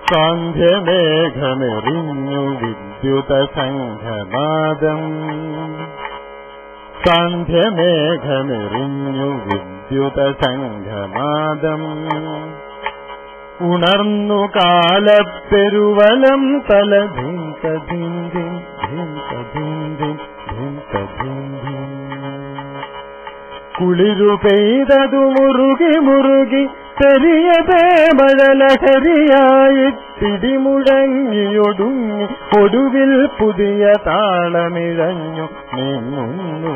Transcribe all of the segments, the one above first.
സാന്ധ്യമേഘമെറിഞ്ഞു വിദ്യുത സംഘനാദം സാന്ധ്യമേഘമെറിഞ്ഞു വിദ്യുത സംഘനാദം ഉണർന്നു കാലപ്പെരുവലം തല ധിങ്ക ധിന്തിം ധിങ്ക ധിന്തിം ധിങ്ക ധിന്തിം കുളിരു പെയ്തതു മുറുകി മുറുകി ചെറിയതേ മഴലഹരിയായി പിടിമുഴങ്ങിയൊടുങ്ങി ഒടുവിൽ പുതിയ താളമിഴഞ്ഞു നീങ്ങുന്നു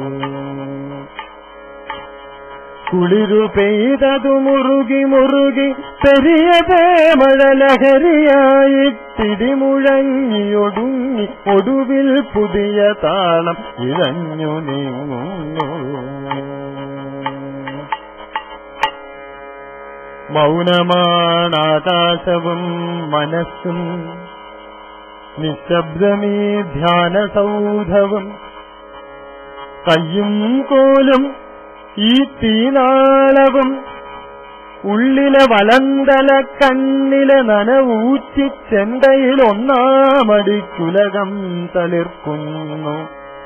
കുളിരു പെയ്തതു മുറുകി മുറുകി ചെറിയതേ മഴലഹരിയായി പിടിമുഴങ്ങിയൊടുങ്ങി ഒടുവിൽ പുതിയ താളം ഇഴഞ്ഞു നീങ്ങുന്നു മൗനമാണാകാശവും മനസ്സും നിശബ്ദമീ ധ്യാനസൗധവും കയ്യും കോലും ഈ തീനാളവും ഉള്ളിലെ വലന്തല കണ്ണിലെ നനവൂറ്റി ചെണ്ടയിൽ ഒന്നാമടിക്കുലകം തളിർക്കുന്നു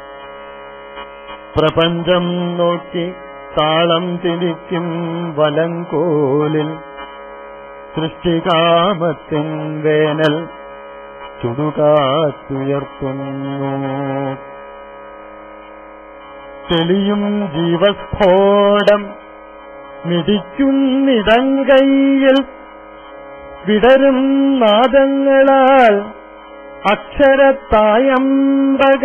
പ്രപഞ്ചം നോക്കി താളം തിരിക്കും വലങ്കോലിൽ സൃഷ്ടികാമത്തിൻ വേനൽ ചുടുകാറ്റുയർത്തുന്നു തെളിയും ജീവസ്ഫോടം മിടിക്കുന്നിടങ്കയിൽ വിടരും നാദങ്ങളാൽ അക്ഷരത്തായമ്പക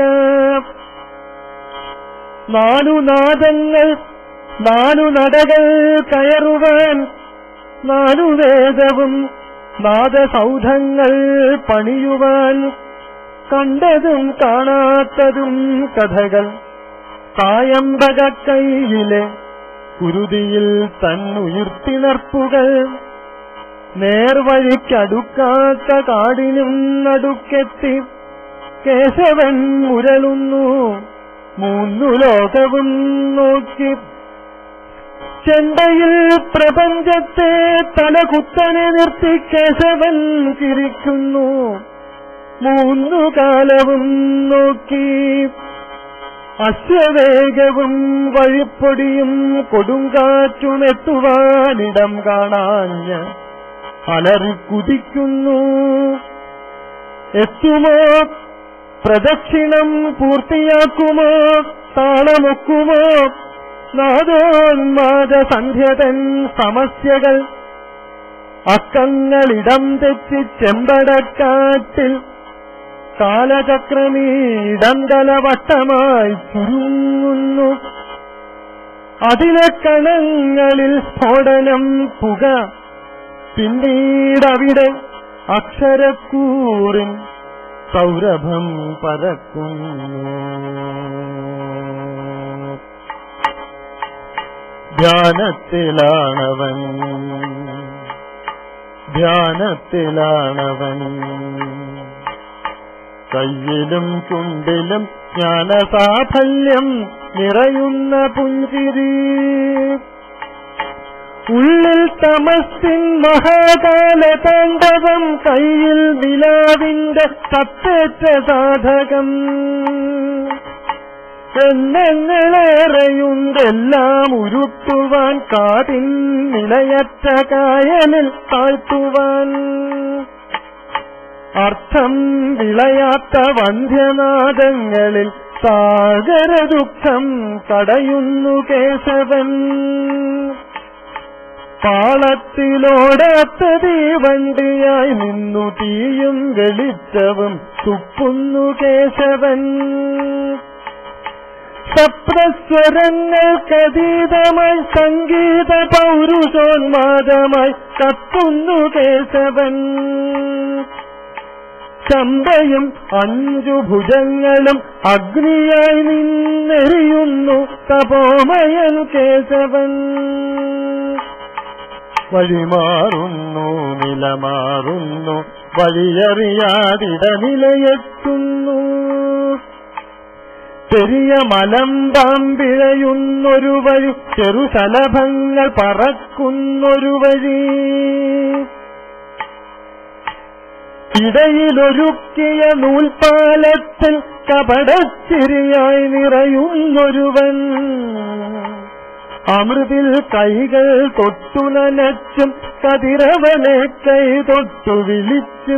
നാലു നാദങ്ങൾ നാലു നടകൾ കയറുവാൻ നാലു വേദവും നാദസൗധങ്ങൾ പണിയുവാൻ കണ്ടതും കാണാത്തതും കഥകൾ തായമ്പക കൈയിലെ കുരുതിയിൽ തന്നുയിർത്തിണർപ്പുകൾ നേർവഴിക്കടുക്കാത്ത കാടിനും നടുക്കെത്തി കേശവൻ മുരളുന്നു മൂന്നു ലോകവും നോക്കി ചെണ്ടയിൽ പ്രപഞ്ചത്തെ തലകുത്തനെ നിർത്തി കേശവൻ ചിരിക്കുന്നു മൂന്നു കാലവും നോക്കി അശ്വവേഗവും വഴിപ്പൊടിയും കൊടുങ്കാറ്റുമെത്തുവാനിടം കാണാഞ്ഞ് അലറിക്കുതിക്കുന്നു എത്തുമോ പ്രദക്ഷിണം പൂർത്തിയാക്കുമോ താളമൊക്കുമോ നാദോന്മാദ സന്ധ്യതൻ സമസ്യകൾ അക്കങ്ങളിടം തെറ്റി ചെമ്പടക്കാട്ടിൽ കാലചക്രമീടന്തലവട്ടമായി ചുരുങ്ങുന്നു അതിലെ കണങ്ങളിൽ സ്ഫോടനം പുക പിന്നീടവിടെ അക്ഷരക്കൂറിൻ സൗരഭം പരക്കുന്നു ധ്യാനത്തിലാണവൻ ധ്യാനത്തിലാണവൻ കയ്യിലും ചുണ്ടിലും ജ്ഞാനസാഫല്യം നിറയുന്ന പുഞ്ചിരി ഉള്ളിൽ തമസ്സിൻ മഹാകാല താണ്ഡവം കയ്യിൽ നിലാവിന്റെ സത്തേറ്റ സാധകം എന്നെങ്ങളേറെയുണ്ടെല്ലാം ഉരുട്ടുവാൻ കാതിൻ നിലയറ്റ കായലിൽ താഴ്ത്തുവാൻ അർത്ഥം വിളയാത്ത വന്ധ്യനാദങ്ങളിൽ സാഗരദുഃഖം തടയുന്നു കേശവൻ പാളത്തിലോടാത്ത തീവണ്ടിയായി നിന്നു തീയും വെളിച്ചവും തുപ്പുന്നു കേശവൻ സപ്രസ്വരങ്ങൾക്കതീതമായി സംഗീത പൗരുഷോന്മാദമായി കത്തുന്നു കേശവൻ ചമ്പയും അഞ്ചു ഭുജങ്ങളും അഗ്നിയായി നിന്നെറിയുന്നു തപോമയൻ കേശവൻ വഴിമാറുന്നു നിലമാറുന്നു വഴിയറിയാതിടനിലയെത്തുന്നു ചെറിയ മലമ്പാമ്പിഴയുന്നൊരു വഴി ചെറുശലഭങ്ങൾ പറക്കുന്നൊരു വഴി ഇടയിലൊരുക്കിയ നൂൽപ്പാലത്തിൽ കപടച്ചിരിയായി നിറയുന്നൊരുവൻ അമൃതിൽ കൈകൾ തൊട്ടുനനച്ചും കതിരവനെ കൈ തൊട്ടു വിളിച്ചും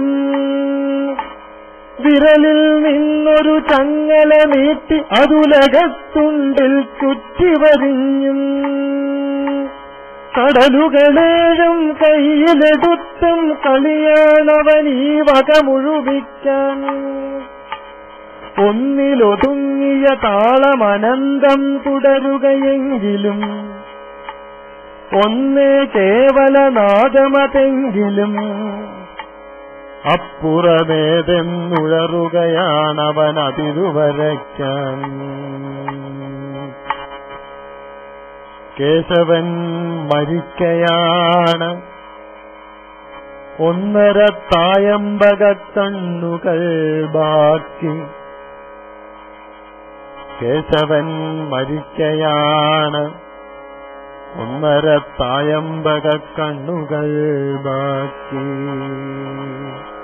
വിരലിൽ നിന്നൊരു ചങ്ങല നീട്ടി അതുലകത്തുണ്ടിൽ ചുറ്റിവരിഞ്ഞും കടലുകളേഴും കയ്യിലെടുത്തും കളിയാണവൻ ഈ വക മുഴുവിക്കാൻ ഒന്നിലൊതുങ്ങിയ താളമനന്തം തുടരുകയെങ്കിലും ഒന്നേ കേവല നാദമതെങ്കിലും അപ്പുറമേതെന്നുഴറുകയാണവൻ അതിരുവരയ്ക്കാൻ കേശവൻ മരിക്കയാണ് ഒന്നര തായമ്പക കണ്ണുകൾ ബാക്കി കേശവൻ മരിക്കയാണ് ഒന്നര തായമ്പക കണ്ണുകൾ ബാക്കി